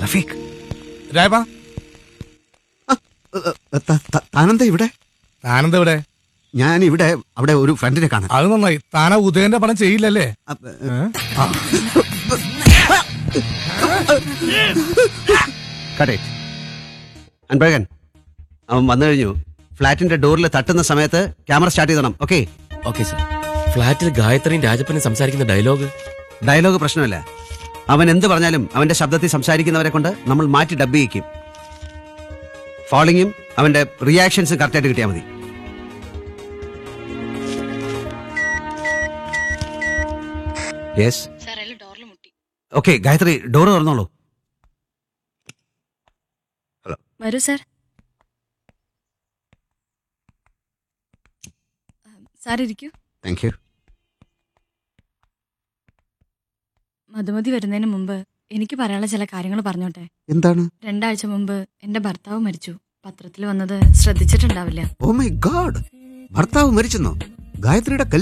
റഫീഖ് രായപ്പാ താനെന്താ ഇവിടെ താനെന്താ ഇവിടെ ഞാൻ ഇവിടെ അവിടെ ഒരു ഫ്രണ്ടിനെ കാണാൻ അത് നന്നായി താനാ ഉദയന്റെ പണം ചെയ്യില്ലല്ലേ അപ്പ, ഏ? കടേ അൻപഴകൻ അവൻ വന്നു കഴിഞ്ഞു ഫ്ലാറ്റിന്റെ ഡോറിൽ തട്ടുന്ന സമയത്ത് ക്യാമറ സ്റ്റാർട്ട് ചെയ്തണം ഓക്കെ ഓക്കെ സർ ഫ്ലാറ്റിൽ ഗായത്രിയും രാജപ്പനും സംസാരിക്കുന്ന ഡയലോഗ് ഡയലോഗ് പ്രശ്നമല്ല അവൻ എന്ത് പറഞ്ഞാലും അവന്റെ ശബ്ദത്തിൽ സംസാരിക്കുന്നവരെ കൊണ്ട് നമ്മൾ മാറ്റി ഡബ് ചെയ്യിക്കും ഫോളിങ്ങും അവന്റെ റിയാക്ഷൻസും കറക്റ്റായിട്ട് കിട്ടിയാൽ മതി യെസ് സാർ അയാൾ ഡോറിൽ മുട്ടി ഓക്കെ ഗായത്രി ഡോറ് തുറന്നോളൂ വരൂ സാർ സാർ ഇരിക്കൂ താങ്ക് യു മധുമതി വരുന്നതിന് മുമ്പ് എനിക്ക് പറയാനുള്ള ചില കാര്യങ്ങൾ പറഞ്ഞോട്ടെ എന്താണ് രണ്ടാഴ്ച മുമ്പ് എന്റെ ഭർത്താവ് മരിച്ചു പത്രത്തിൽ വന്നത് ശ്രദ്ധിച്ചിട്ടുണ്ടാവില്ല ഓ മൈ ഗോഡ് ഭർത്താവ് മരിച്ചെന്നോ ഗായത്രിയുടെ കല്യാണം